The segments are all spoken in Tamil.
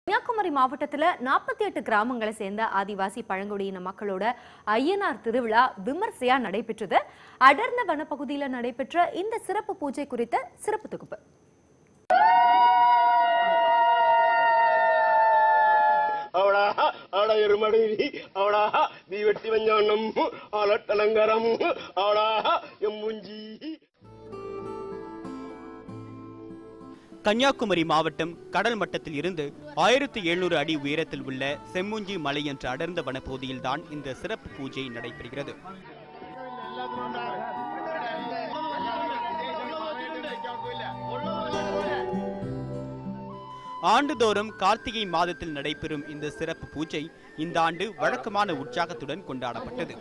கன்னியாகுமரி மாவட்டத்துல நாற்பத்தி எட்டு கிராமங்களை சேர்ந்த ஆதிவாசி பழங்குடியின மக்களோட ஐயனார் திருவிழா விமர்சையா நடைபெற்றது அடர்ந்த வனப்பகுதியில நடைபெற்ற இந்த சிறப்பு பூஜை குறித்த சிறப்பு தொகுப்பு அவడా ஆட எருமடி அவடா நீ வெட்டி வெஞ்சானம் ஆலட்டலங்கரம் அவடா எம்முஞ்சி கன்னியாகுமரி மாவட்டம் கடல் மட்டத்தில் இருந்து ஆயிரத்தி எழுநூறு அடி உயரத்தில் உள்ள செம்முஞ்சி மலை என்ற அடர்ந்த வனப்பகுதியில்தான் இந்த சிறப்பு பூஜை நடைபெறுகிறது ஆண்டுதோறும் கார்த்திகை மாதத்தில் நடைபெறும் இந்த சிறப்பு பூஜை இந்த ஆண்டு வழக்கமான உற்சாகத்துடன் கொண்டாடப்பட்டது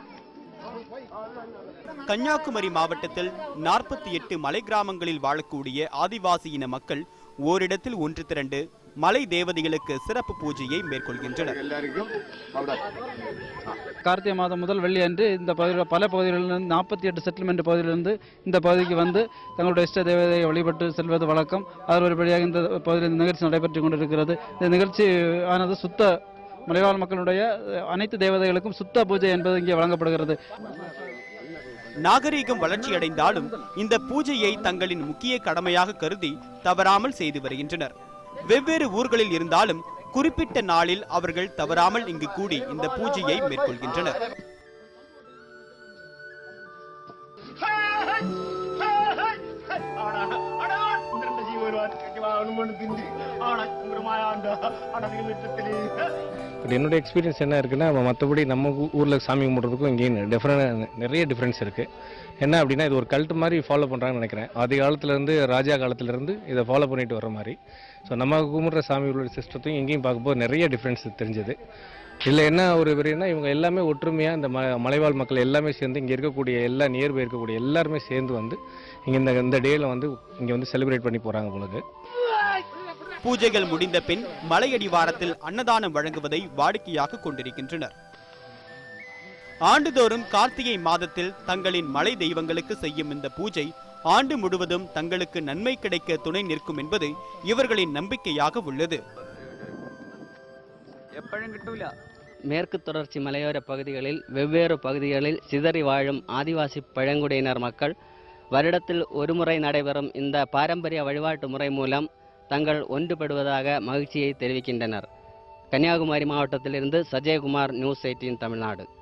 கன்னியாகுமரி மாவட்டத்தில் நாற்பத்தி எட்டு மலை கிராமங்களில் வாழக்கூடிய ஆதிவாசி இன மக்கள் ஓரிடத்தில் ஒன்று திரண்டு மலை தேவதைகளுக்கு சிறப்பு பூஜையை மேற்கொள்கின்றனர் எல்லாருக்கும் அவடா கார்த்திகை மாதம் முதல் வெள்ளி அன்று இந்த பகுதியில் பல பகுதிகளிலிருந்து நாற்பத்தி எட்டு செட்டில்மெண்ட் பகுதியிலிருந்து இந்த பகுதிக்கு வந்து தங்களுடைய இஷ்ட தேவதையை வழிபட்டு செல்வது வழக்கம் அதன் ஒருபடியாக இந்த பகுதியில் இந்த நிகழ்ச்சி நடைபெற்று கொண்டிருக்கிறது இந்த நிகழ்ச்சி ஆனது சுத்த மலைவாழ் மக்களுடைய அஹ், அனைத்து தேவதைகளுக்கும் சுத்த பூஜை என்பது இங்கே வழங்கப்படுகிறது நாகரீகம் வளர்ச்சியடைந்தாலும் இந்த பூஜையை தங்களின் முக்கிய கடமையாக கருதி தவறாமல் செய்து வருகின்றனர் வெவ்வேறு ஊர்களில் இருந்தாலும் குறிப்பிட்ட நாளில் அவர்கள் தவறாமல் இங்கு கூடி இந்த பூஜையை மேற்கொள்கின்றனர் பட் என்னோட எக்ஸ்பீரியன்ஸ் என்ன இருக்குன்னா மற்றபடி நம்ம ஊ- ஊர்ல சாமி கும்பிட்றதுக்கும் இங்கேயும் டிஃப்ரெண்ட் நிறைய டிஃப்ரென்ஸ் இருக்கு என்ன அப்படின்னா இது ஒரு கல்ட் மாதிரி ஃபாலோ பண்றாங்கன்னு நினைக்கிறேன் ஆதி காலத்துல இருந்து ராஜா காலத்துல இருந்து இதை ஃபாலோ பண்ணிட்டு வர மாதிரி ஸோ நம்ம கும்பிட்ற சாமிகளோட சிஸ்டத்தையும் எங்கேயும் பார்க்கும்போது நிறைய டிஃப்ரென்ஸ் தெரிஞ்சது இதில் என்ன ஒரு பெரியனா இவங்க எல்லாமே ஒற்றுமையாக இந்த ம மலைவாழ் மக்கள் எல்லாமே சேர்ந்து இங்கே இருக்கக்கூடிய எல்லா நியர்பை இருக்கக்கூடிய எல்லாருமே சேர்ந்து வந்து இங்கே இந்த இந்த டேயில் வந்து இங்கே வந்து செலிப்ரேட் பண்ணி போகிறாங்க உங்களுக்கு பூஜைகள் முடிந்த பின் மலையடிவாரத்தில் அன்னதானம் வழங்குவதை வாடிக்கையாக கொண்டிருக்கின்றனர் ஆண்டுதோறும் கார்த்திகை மாதத்தில் தங்களின் மலை தெய்வங்களுக்கு செய்யும் இந்த பூஜை ஆண்டு முழுவதும் தங்களுக்கு நன்மை கிடைக்க துணை நிற்கும் என்பது இவர்களின் நம்பிக்கையாக உள்ளது மேற்கு தொடர்ச்சி மலையோர பகுதிகளில் வெவ்வேறு பகுதிகளில் சிதறி வாழும் ஆதிவாசி பழங்குடியினர் மக்கள் வருடத்தில் ஒருமுறை நடைபெறும் இந்த பாரம்பரிய வழிபாட்டு முறை மூலம் தங்கள் ஒன்றுபடுவதாக மகிழ்ச்சியை தெரிவிக்கின்றனர் கன்னியாகுமரி மாவட்டத்திலிருந்து சஜயகுமார் நியூஸ் எயிட்டீன் தமிழ்நாடு